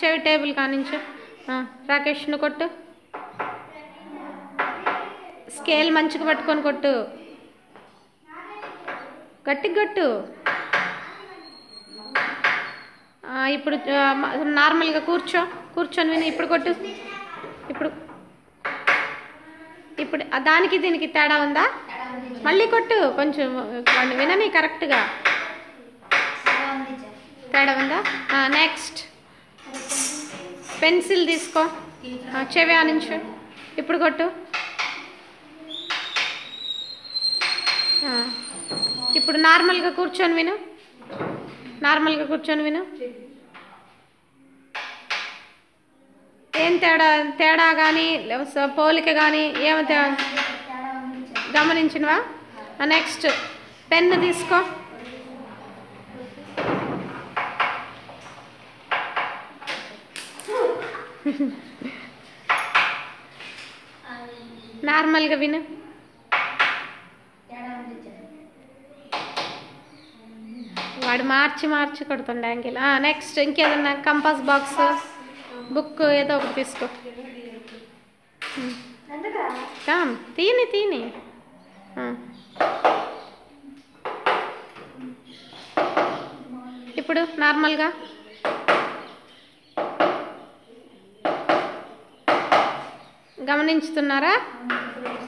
చెవి టేబుల్ కానించు ఆ, రాకేష్ నువ్వు కొట్టు స్కేల్ మంచిగా పట్టుకొని కొట్టు గట్టిగా కొట్టు ఆ, ఇప్పుడు ఆ, మ- నార్మల్గా కూర్చో కూర్చొని విని ఇప్పుడు కొట్టు ఇప్పుడు ఇప్పుడు ఆ దానికి దీనికి తేడా ఉందా మళ్ళీ కొట్టు కొంచెం వాడిని వినని కరెక్ట్గా తేడా ఉందా నెక్స్ట్ పెన్సిల్ తీసుకో ఆ, చెవి ఆనించు ఇప్పుడు కొట్టు ఆ, ఇప్పుడు నార్మల్గా కూర్చొని విను నార్మల్గా కూర్చొని విను ఏం తేడా తేడా కానీ పోలిక కానీ ఏమ గమనించినవా నెక్స్ట్ పెన్ను తీసుకో నార్మల్గా విను వాడు మార్చి మార్చి కొడుతుండే యాంగిల్ నెక్స్ట్ ఇంకేదన్నా కంపాస్ బాక్స్ బుక్ ఏదో ఒకటి తీసుకో కామ్ తీని తీని ఆ. ఇప్పుడు నార్మల్గా గమనించుతున్నారా